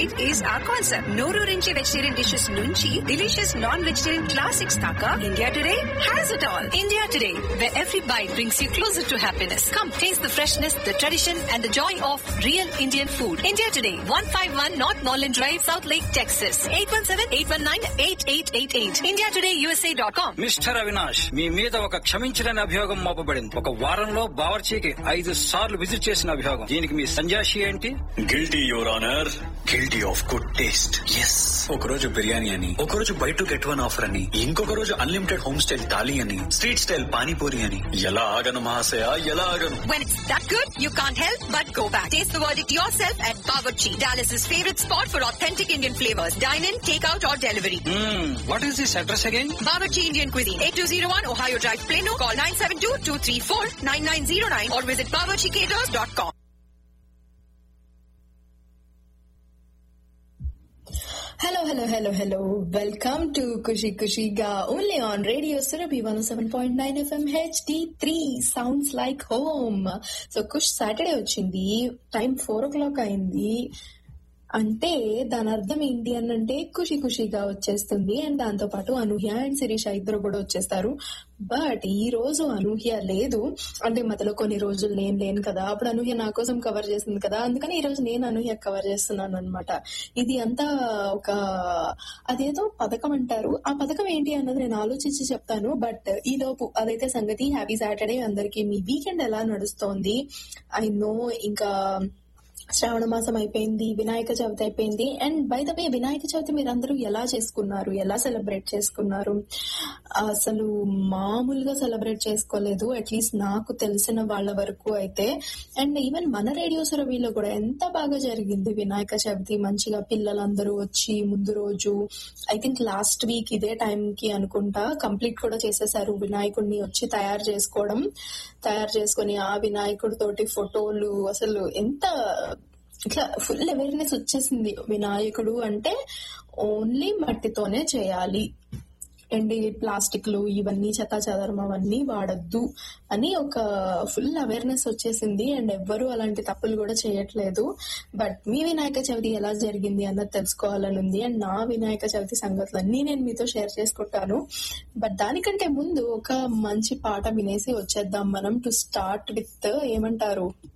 right is our concept. నోరూరించే vegetarian dishes నుంచి delicious non-vegetarian classics దాకా India Today has it all. India Today, where every bite brings you closer to happiness. Come taste the freshness, the tradition, and the joy of real Indian food. India Today, 151 North Norland Drive, South Lake, Texas. 817-819-8888. IndiaTodayUSA.com. Mister Avinash మీ మీద ఒక క్షమించలేని అభియోగం మోపబడింది ఒక వారంలో బావర్చీకి ఐదు సార్లు visit చేసిన అభియోగం దీనికి మీ సంజాషి ఏంటి guilty your honour guilty of good taste yes ఒక రోజు బిర్యానీ అని ఒక రోజు buy two get one offer అని ఇంకొక రోజు అన్లిమిటెడ్ హోమ్ స్టైల్ థాలీ అని స్ట్రీట్ స్టైల్ పానీపూరి అని ఎలా ఆగను మహాశయ ఎలా ఆగను When it's that good, you can't help but go back. Taste the verdict yourself at Bawarchi, Dallas's favorite spot for authentic Indian flavors. Dine in, take out, or delivery. What is this address again Bawarchi Indian Cuisine, 8201 Ohio Drive, Plano. Call 972-234-9909 or visit bawarchicaters.com. Hello, hello, hello, hello. Welcome to Kushi Kushiga, only on Radio Surabhi 107.9 FM HD3. Sounds like home. So, కుష్ Saturday వచ్చింది time four o'clock అయింది అంటే దాని అర్థం ఏంటి అని అంటే ఖుషి ఖుషిగా వచ్చేస్తుంది అండ్ దాంతో పాటు అనూహ్య అండ్ శిరీష ఇద్దరు కూడా వచ్చేస్తారు బట్ ఈ రోజు అనూహ్య లేదు అంటే మధ్యలో కొన్ని రోజులు నేను లేను కదా అప్పుడు అనూహ్య నా కోసం కవర్ చేసింది కదా అందుకని ఈ రోజు నేను అనూహ్య కవర్ చేస్తున్నాను అనమాట ఇది అంతా ఒక అదేదో పథకం అంటారు ఆ పథకం ఏంటి అన్నది నేను ఆలోచించి చెప్తాను బట్ ఈ లోపు అదైతే సంగతి హ్యాపీ సాటర్డే అందరికి మీ వీకెండ్ ఎలా నడుస్తోంది ఐ నో ఇంకా శ్రావణ మాసం అయిపోయింది వినాయక చవితి అయిపోయింది and by the way Vinayaka Chavithi మీరు అందరూ ఎలా చేసుకున్నారు ఎలా సెలబ్రేట్ చేసుకున్నారు అసలు మామూలుగా సెలబ్రేట్ చేసుకోలేదు అట్లీస్ట్ నాకు తెలిసిన వాళ్ళ వరకు అయితే అండ్ ఈవెన్ మన రేడియో సురవిలో కూడా ఎంత బాగా జరిగింది వినాయక చవితి మంచిగా పిల్లలందరూ వచ్చి ముందు రోజు ఐ థింక్ లాస్ట్ వీక్ ఇదే టైం కి అనుకుంటా కంప్లీట్ కూడా చేసేసారు వినాయకుడిని వచ్చి తయారు చేసుకోవడం తయారు చేసుకొని ఆ వినాయకుడి తోటి ఫోటోలు అసలు ఎంత ఇట్లా ఫుల్ అవేర్నెస్ వచ్చేసింది వినాయకుడు అంటే ఓన్లీ మట్టితోనే చేయాలి అండ్ ఈ ప్లాస్టిక్లు ఇవన్నీ చెత్త చెదరం అవన్నీ వాడద్దు అని ఒక ఫుల్ అవేర్నెస్ వచ్చేసింది అండ్ ఎవ్వరూ అలాంటి తప్పులు కూడా చేయట్లేదు బట్ మీ వినాయక చవితి ఎలా జరిగింది అన్నది తెలుసుకోవాలని ఉంది అండ్ నా వినాయక చవితి సంగతులన్నీ నేను మీతో షేర్ చేసుకుంటాను బట్ దానికంటే ముందు ఒక మంచి పాట వినేసి వచ్చేద్దాం మనం టు స్టార్ట్ విత్ ఏమంటారు